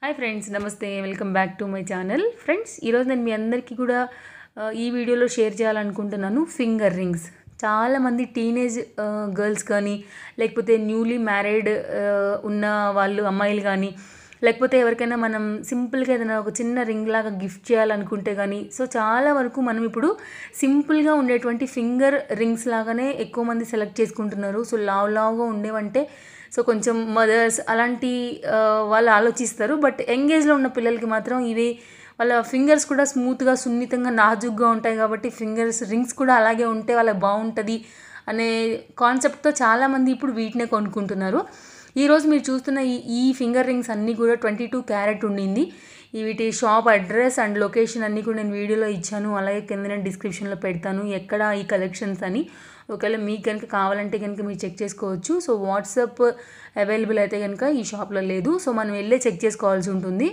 hi friends నమస్తే welcome back to my channel friends ఈరోజు నేను మీ అందరికీ కూడా ఆ, ఈ వీడియోలో షేర్ చేయాలనుకుంటున్నాను ఫింగర్ రింగ్స్ చాలామంది టీనేజ్ గర్ల్స్ కానీ లేకపోతే న్యూలీ మ్యారీడ్ ఉన్న వాళ్ళు అమ్మాయిలు కానీ లేకపోతే ఎవరికైనా మనం సింపుల్గా ఏదైనా ఒక చిన్న రింగ్ లాగా గిఫ్ట్ చేయాలనుకుంటే కానీ సో చాలా వరకు మనం ఇప్పుడు సింపుల్గా ఉండేటువంటి ఫింగర్ రింగ్స్ లాగానే ఎక్కువ మంది సెలెక్ట్ చేసుకుంటున్నారు సో లావ్ లావుగా ఉండేవంటే సో కొంచెం మదర్స్ అలాంటి ఆ, వాళ్ళు ఆలోచిస్తారు బట్ యంగేజ్లో ఉన్న పిల్లలకి మాత్రం ఇవి వాళ్ళ ఫింగర్స్ కూడా స్మూత్గా సున్నితంగా నాజుగ్గా ఉంటాయి కాబట్టి ఫింగర్స్ రింగ్స్ కూడా అలాగే ఉంటే వాళ్ళకి బాగుంటుంది అనే కాన్సెప్ట్తో చాలామంది ఇప్పుడు వీటినే కొనుక్కుంటున్నారు ఈరోజు మీరు చూస్తున్న ఈ ఈ ఫింగర్ రింగ్స్ అన్నీ కూడా ట్వంటీ టూ క్యారెట్ ఉండింది ఈ వీటి షాప్ అడ్రస్ అండ్ లొకేషన్ అన్నీ కూడా నేను వీడియోలో ఇచ్చాను అలాగే కింద నేను డిస్క్రిప్షన్లో పెడతాను ఎక్కడ ఈ కలెక్షన్స్ అని ఒకవేళ మీకు కనుక కావాలంటే కనుక మీరు చెక్ చేసుకోవచ్చు సో వాట్సాప్ అవైలబుల్ అయితే కనుక ఈ షాప్లో లేదు సో మనం వెళ్ళే చెక్ చేసుకోవాల్సి ఉంటుంది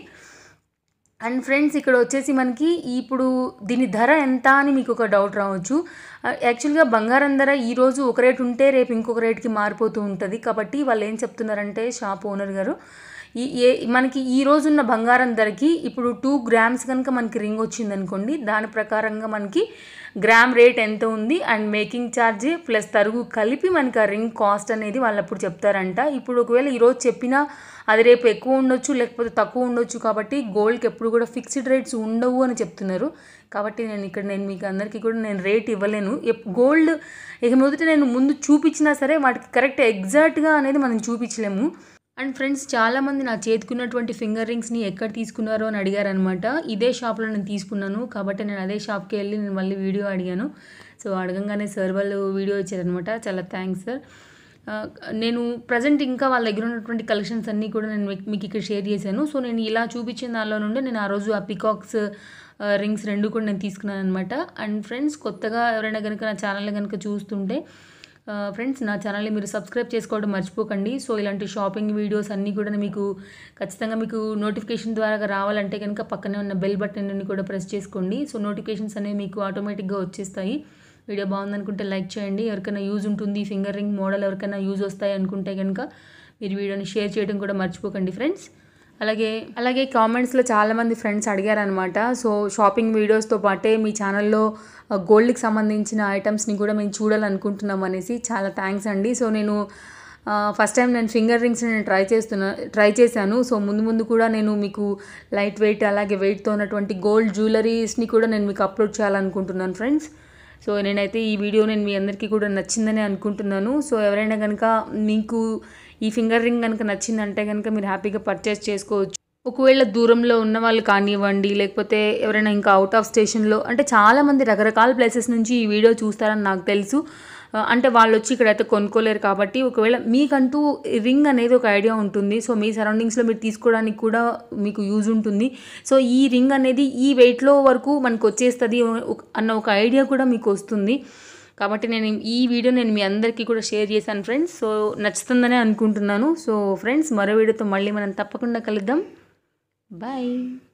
అండ్ ఫ్రెండ్స్ ఇక్కడ వచ్చేసి మనకి ఇప్పుడు దీని ధర ఎంత అని మీకు ఒక డౌట్ రావచ్చు యాక్చువల్గా బంగారం ధర ఈరోజు ఒక రేట్ ఉంటే రేపు ఇంకొక రేట్కి మారిపోతూ ఉంటుంది కాబట్టి వాళ్ళు ఏం చెప్తున్నారంటే షాప్ ఓనర్ గారు ఈ ఏ మనకి ఈ రోజున్న బంగారం ధరకి ఇప్పుడు టూ గ్రామ్స్ కనుక మనకి రింగ్ వచ్చింది అనుకోండి దాని ప్రకారంగా మనకి గ్రామ్ రేట్ ఎంత ఉంది అండ్ మేకింగ్ ఛార్జ్ ప్లస్ తరుగు కలిపి మనకి ఆ రింగ్ కాస్ట్ అనేది వాళ్ళు అప్పుడు చెప్తారంట ఇప్పుడు ఒకవేళ ఈరోజు చెప్పినా అది రేపు ఎక్కువ ఉండొచ్చు లేకపోతే తక్కువ ఉండొచ్చు కాబట్టి గోల్డ్కి ఎప్పుడు కూడా ఫిక్స్డ్ రేట్స్ ఉండవు అని చెప్తున్నారు కాబట్టి నేను ఇక్కడ నేను మీకు అందరికీ కూడా నేను రేట్ ఇవ్వలేను గోల్డ్ ఇక మొదట నేను ముందు చూపించినా సరే వాటికి కరెక్ట్ ఎగ్జాక్ట్గా అనేది మనం చూపించలేము అండ్ ఫ్రెండ్స్ చాలామంది నా చేతికున్నటువంటి ఫింగర్ రింగ్స్ని ఎక్కడ తీసుకున్నారో అని అడిగారనమాట ఇదే షాప్లో నేను తీసుకున్నాను కాబట్టి నేను అదే షాప్కి వెళ్ళి నేను మళ్ళీ వీడియో అడిగాను సో అడగంగానే సార్ వాళ్ళు వీడియో ఇచ్చారనమాట చాలా థ్యాంక్స్ సార్ ఆ, నేను ప్రజెంట్ ఇంకా వాళ్ళ దగ్గర ఉన్నటువంటి కలెక్షన్స్ అన్నీ కూడా నేను మీకు- మీకు ఇక్కడ షేర్ చేశాను సో నేను ఇలా చూపించిన దానిలో నుండి నేను ఆ రోజు ఆ పికాక్స్ రింగ్స్ రెండు కూడా నేను తీసుకున్నాను అనమాట అండ్ ఫ్రెండ్స్ కొత్తగా ఎవరైనా కనుక నా ఛానల్ కనుక చూస్తుంటే ఫ్రెండ్స్ నా ఛానల్ని మీరు సబ్స్క్రైబ్ చేసుకోవడం మర్చిపోకండి సో ఇలాంటి షాపింగ్ వీడియోస్ అన్నీ కూడా మీకు ఖచ్చితంగా మీకు నోటిఫికేషన్ ద్వారా రావాలంటే కనుక పక్కనే ఉన్న బెల్ బటన్ని కూడా ప్రెస్ చేసుకోండి సో నోటిఫికేషన్స్ అనేవి మీకు ఆటోమేటిక్గా వచ్చేస్తాయి వీడియో బాగుందనుకుంటే లైక్ చేయండి ఎవరికైనా యూజ్ ఉంటుంది ఫింగర్ రింగ్ మోడల్ ఎవరికైనా యూజ్ వస్తాయి అనుకుంటే కనుక మీరు వీడియోని షేర్ చేయడం కూడా మర్చిపోకండి ఫ్రెండ్స్ అలాగే అలాగే కామెంట్స్లో చాలామంది ఫ్రెండ్స్ అడిగారనమాట సో షాపింగ్ వీడియోస్తో పాటే మీ ఛానల్లో గోల్డ్కి సంబంధించిన ఐటమ్స్ని కూడా మేము చూడాలనుకుంటున్నాం అనేసి చాలా థ్యాంక్స్ అండి సో నేను ఫస్ట్ టైం నేను ఫింగర్ రింగ్స్ నేను ట్రై చేస్తున్నా ట్రై చేశాను సో ముందు ముందు కూడా నేను మీకు లైట్ వెయిట్ అలాగే వెయిట్తో ఉన్నటువంటి గోల్డ్ జ్యువెలరీస్ని కూడా నేను మీకు అప్లోడ్ చేయాలనుకుంటున్నాను ఫ్రెండ్స్ సో నేనైతే ఈ వీడియో నేను మీ అందరికీ కూడా నచ్చిందని అనుకుంటున్నాను సో ఎవరైనా కనుక మీకు ఈ ఫింగర్ రింగ్ కనుక నచ్చిందంటే కనుక మీరు హ్యాపీగా పర్చేస్ చేసుకోవచ్చు ఒకవేళ దూరంలో ఉన్న వాళ్ళు కానివ్వండి లేకపోతే ఎవరైనా ఇంకా అవుట్ ఆఫ్ స్టేషన్లో అంటే చాలామంది రకరకాల ప్లేసెస్ నుంచి ఈ వీడియో చూస్తారని నాకు తెలుసు ఆ, అంటే వాళ్ళు వచ్చి ఇక్కడైతే కొనుక్కోలేరు కాబట్టి ఒకవేళ మీకంటూ రింగ్ అనేది ఒక ఐడియా ఉంటుంది సో మీ సరౌండింగ్స్లో మీరు తీసుకోవడానికి కూడా మీకు యూజ్ ఉంటుంది సో ఈ రింగ్ అనేది ఈ వెయిట్లో వరకు మనకు వచ్చేస్తుంది ఒక- అన్న ఒక ఐడియా కూడా మీకు వస్తుంది కాబట్టి నేను ఈ వీడియో నేను మీ అందరికీ కూడా షేర్ చేశాను ఫ్రెండ్స్ సో నచ్చుతుందనే అనుకుంటున్నాను సో ఫ్రెండ్స్ మరో వీడియోతో మళ్ళీ మనం తప్పకుండా కలుద్దాం బాయ్